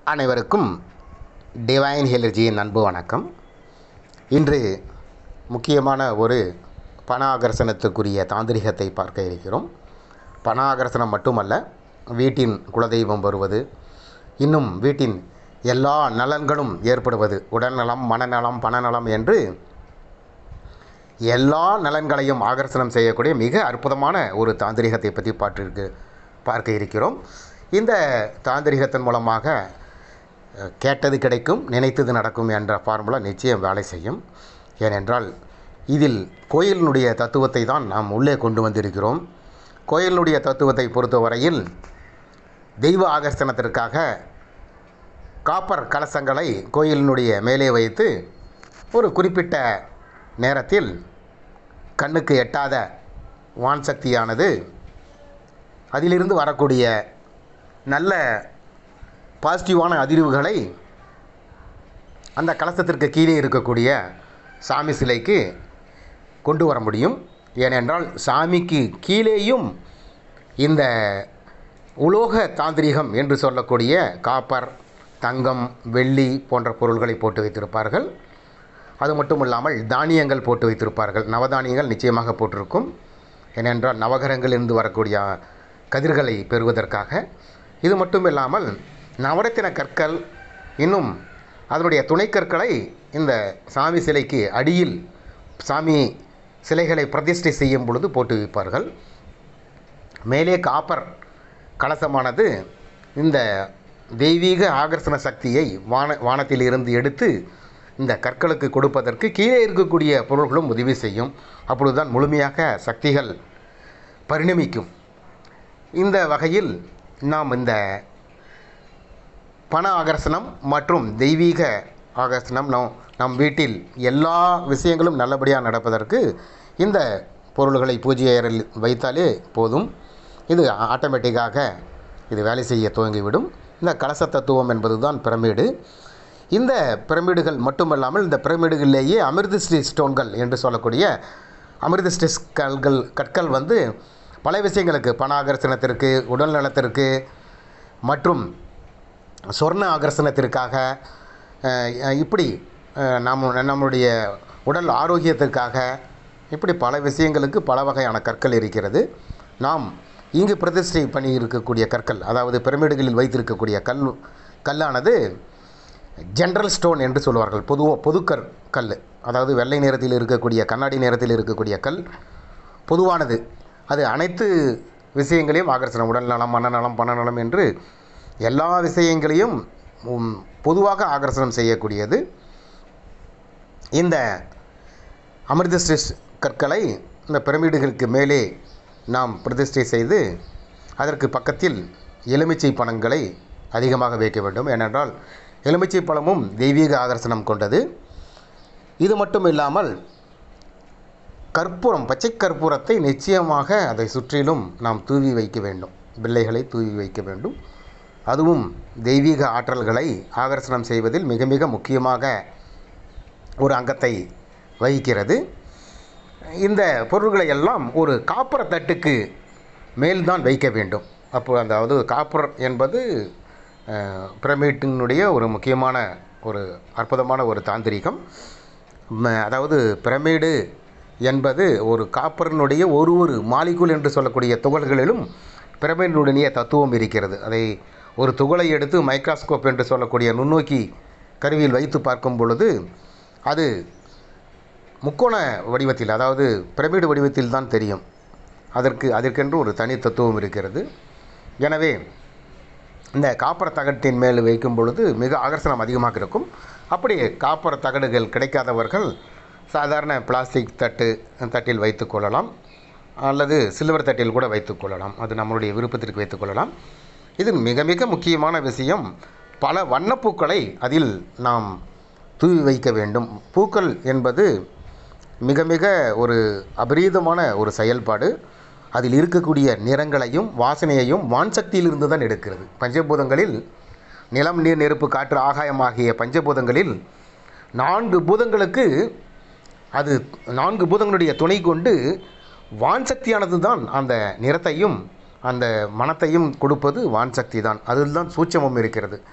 அனைவருக்கும் டிவைன் ஹெலர்ஜியின் அன்பு வணக்கம் இன்று முக்கியமான ஒரு பண ஆகர்ஷணத்துக்குரிய தாந்திரிகத்தை பார்க்க இருக்கிறோம் பண ஆகர்ஷணம் மட்டுமல்ல வீட்டின் குலதெய்வம் வருவது இன்னும் வீட்டின் எல்லா நலன்களும் ஏற்படுவது உடல்நலம் மனநலம் பணநலம் என்று எல்லா நலன்களையும் ஆகர்ஷணம் செய்யக்கூடிய மிக அற்புதமான ஒரு தாந்திரிகத்தை பற்றி பார்த்திருக்கு பார்க்க இருக்கிறோம் இந்த தாந்திரிகத்தின் மூலமாக அஹ், கேட்டது கிடைக்கும் நினைத்தது நடக்கும் என்ற ஃபார்முலா நிச்சயம் வேலை செய்யும் ஏனென்றால் இதில் கோயிலினுடைய தத்துவத்தை தான் நாம் உள்ளே கொண்டு வந்திருக்கிறோம் கோயிலினுடைய தத்துவத்தை பொறுத்தவரையில் தெய்வ ஆகர்ஷணத்திற்காக காப்பர் கலசங்களை கோயிலினுடைய மேலே வைத்து ஒரு குறிப்பிட்ட நேரத்தில் கண்ணுக்கு எட்டாத வான் சக்தியானது அதிலிருந்து வரக்கூடிய நல்ல பாசிட்டிவான அதிர்வுகளை அந்த கலசத்திற்கு கீழே இருக்கக்கூடிய சாமி சிலைக்கு கொண்டு வர முடியும் ஏனென்றால் சாமிக்கு கீழேயும் இந்த உலோக தாந்திரிகம் என்று சொல்லக்கூடிய காப்பர் தங்கம் வெள்ளி போன்ற பொருள்களை போட்டு வைத்திருப்பார்கள் அது மட்டும் இல்லாமல் தானியங்கள் போட்டு வைத்திருப்பார்கள் நவதானியங்கள் நிச்சயமாக போட்டிருக்கும் ஏனென்றால் நவகரங்களிலிருந்து வரக்கூடிய கதிர்களை பெறுவதற்காக இது மட்டும் இல்லாமல் நவரத்தின கற்கள் இன்னும் அதனுடைய துணைக்கற்களை இந்த சாமி சிலைக்கு அடியில் சாமி சிலைகளை பிரதிஷ்டை செய்யும் பொழுது போட்டு வைப்பார்கள் மேலே காப்பர் கலசமானது இந்த தெய்வீக ஆகர்ஷண சக்தியை வான வானத்தில் இருந்து எடுத்து இந்த கற்களுக்கு கொடுப்பதற்கு கீழே இருக்கக்கூடிய பொருள்களும் உதவி செய்யும் அப்பொழுதுதான் முழுமையாக சக்திகள் பரிணமிக்கும் இந்த வகையில் நாம் இந்த பண ஆகர்ஷணம் மற்றும் தெய்வீக ஆகர்ஷணம் நம் நம் வீட்டில் எல்லா விஷயங்களும் நல்லபடியாக நடப்பதற்கு இந்த பொருள்களை பூஜை அறையில் வைத்தாலே போதும் இது ஆட்டோமேட்டிக்காக இது வேலை செய்ய துவங்கிவிடும் இந்த கலச தத்துவம் என்பது தான் பிரமிடு இந்த பிரமிடுகள் மட்டுமல்லாமல் இந்த பிரமிடுகளிலேயே அமிர்தஸ்ரீ ஸ்டோன்கள் என்று சொல்லக்கூடிய அமிர்தஸ்ரீ கல்கள் கற்கள் வந்து பல விஷயங்களுக்கு பண ஆகர்ஷணத்திற்கு உடல் நலத்திற்கு மற்றும் சொர்ண ஆகர்ஷணத்திற்காக அஹ், இப்படி அஹ், நாம் நம்முடைய உடல் ஆரோக்கியத்திற்காக இப்படி பல விஷயங்களுக்கு பல வகையான கற்கள் இருக்கிறது நாம் இங்கு பிரதிஷ்டை பண்ணி இருக்கக்கூடிய கற்கள் அதாவது பிரமிடுகளில் வைத்திருக்கக்கூடிய கல் கல்லானது ஜென்ரல் ஸ்டோன் என்று சொல்வார்கள் பொதுவாக பொதுக்கற் கல் அதாவது வெள்ளை நிறத்தில் இருக்கக்கூடிய கண்ணாடி நிறத்தில் இருக்கக்கூடிய கல் பொதுவானது அது அனைத்து விஷயங்களையும் ஆகர்ஷணம் உடல்நலம் மனநலம் பணநலம் என்று எல்லா விஷயங்களையும் உம், பொதுவாக ஆகர்ஷணம் செய்யக்கூடியது இந்த அமிர்தஸ்ரீ கற்களை இந்த பிரமிடுகளுக்கு மேலே நாம் பிரதிஷ்டை செய்து அதற்கு பக்கத்தில் எலுமிச்சை பழங்களை அதிகமாக வைக்க வேண்டும் ஏனென்றால் எலுமிச்சை பழமும் தெய்வீக ஆகர்ஷணம் கொண்டது இது மட்டும் இல்லாமல் கற்பூரம் பச்சை கற்பூரத்தை நிச்சயமாக அதை சுற்றிலும் நாம் தூவி வைக்க வேண்டும் பிள்ளைகளை தூவி வைக்க வேண்டும் அதுவும் தெய்வீக ஆற்றல்களை ஆகர்ஷணம் செய்வதில் மிக மிக முக்கியமாக ஒரு அங்கத்தை வகிக்கிறது இந்த பொருள்களை எல்லாம் ஒரு காப்பர தட்டுக்கு மேல்தான் வைக்க வேண்டும் அப்போ அதாவது காப்பர் என்பது அஹ், பிரமிட்டினுடைய ஒரு முக்கியமான ஒரு அற்புதமான ஒரு தாந்திரிகம் ம- அதாவது பிரமிடு என்பது ஒரு காப்பரினுடைய ஒரு ஒரு மாலிகுல் என்று சொல்லக்கூடிய துகள்களிலும் பிரமிடினுடைய தத்துவம் இருக்கிறது அதை ஒரு துகளை எடுத்து மைக்ராஸ்கோப் என்று சொல்லக்கூடிய நுண்ணோக்கி கருவியில் வைத்து பார்க்கும் பொழுது அது முக்கோண வடிவத்தில் அதாவது பிரமிடு வடிவத்தில் தான் தெரியும் அதற்கு அதற்கென்று ஒரு தனி தத்துவம் இருக்கிறது எனவே இந்த காப்பர் தகட்டின் மேல் வைக்கும் பொழுது மிக ஆகர்ஷணம் அதிகமாக இருக்கும் அப்படி காப்பர் தகடுகள் கிடைக்காதவர்கள் சாதாரண பிளாஸ்டிக் தட்டு தட்டில் வைத்துக்கொள்ளலாம் அல்லது சில்வர் தட்டில் கூட வைத்துக்கொள்ளலாம் அது நம்மளுடைய விருப்பத்திற்கு வைத்துக்கொள்ளலாம் இது மிக மிக முக்கியமான விஷயம் பல வண்ணப்பூக்களை அதில் நாம் தூவி வைக்க வேண்டும் பூக்கள் என்பது மிக மிக ஒரு அபரீதமான ஒரு செயல்பாடு அதில் இருக்கக்கூடிய நிறங்களையும் வாசனையையும் வான் சக்தியிலிருந்து தான் எடுக்கிறது பஞ்சபூதங்களில் நிலம் நீர் நெருப்பு காற்று ஆகாயம் ஆகிய பஞ்சபூதங்களில் நான்கு பூதங்களுக்கு அது நான்கு பூதங்களுடைய துணை கொண்டு வான் சக்தியானது தான் அந்த நிறத்தையும் அந்த மனத்தையும் கொடுப்பது வான் சக்தி தான் அதில் தான் சூட்சமம் இருக்கிறது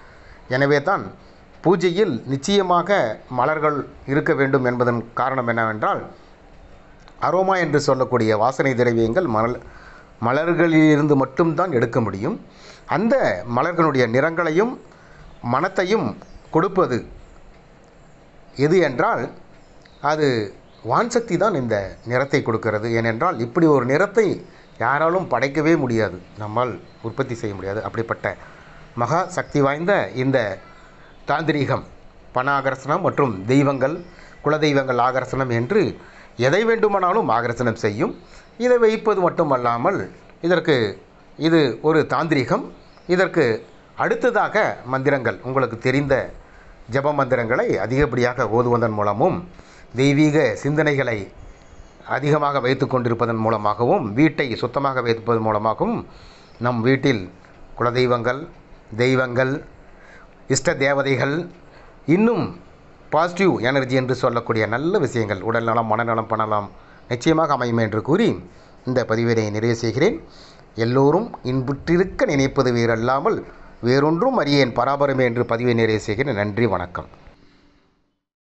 எனவே தான் பூஜையில் நிச்சயமாக மலர்கள் இருக்க வேண்டும் என்பதன் காரணம் என்னவென்றால் அரோமா என்று சொல்லக்கூடிய வாசனை திரவியங்கள் மலர் மலர்களிலிருந்து மட்டும்தான் எடுக்க முடியும் அந்த மலர்களுடைய நிறங்களையும் மனத்தையும் கொடுப்பது எது என்றால் அது வான்சக்தி தான் இந்த நிறத்தை கொடுக்கிறது ஏனென்றால் இப்படி ஒரு நிறத்தை யாராலும் படைக்கவே முடியாது நம்மால் உற்பத்தி செய்ய முடியாது அப்படிப்பட்ட மகா சக்தி வாய்ந்த இந்த தாந்திரீகம் பண ஆகர்ஷணம் மற்றும் தெய்வங்கள் குலதெய்வங்கள் ஆகர்ஷணம் என்று எதை வேண்டுமானாலும் ஆகர்ஷணம் செய்யும் இதை வைப்பது மட்டுமல்லாமல் இதற்கு இது ஒரு தாந்திரீகம் இதற்கு அடுத்ததாக மந்திரங்கள் உங்களுக்கு தெரிந்த ஜப மந்திரங்களை அதிகப்படியாக ஓதுவதன் மூலமும் தெய்வீக சிந்தனைகளை அதிகமாக வைத்து கொண்டிருப்பதன் மூலமாகவும் வீட்டை சுத்தமாக வைப்பதன் மூலமாகவும் நம் வீட்டில் குலதெய்வங்கள் தெய்வங்கள் இஷ்ட தேவதைகள் இன்னும் பாசிட்டிவ் எனர்ஜி என்று சொல்லக்கூடிய நல்ல விஷயங்கள் உடல்நலம் மனநலம் பணநலம் நிச்சயமாக அமையும் என்று கூறி இந்த பதிவினை நிறைவு செய்கிறேன் எல்லோரும் இன்புற்றிருக்க நினைப்பது வேறல்லாமல் வேறொன்றும் அறியேன் பராபரமே என்று பதிவை நிறைவு செய்கிறேன் நன்றி வணக்கம்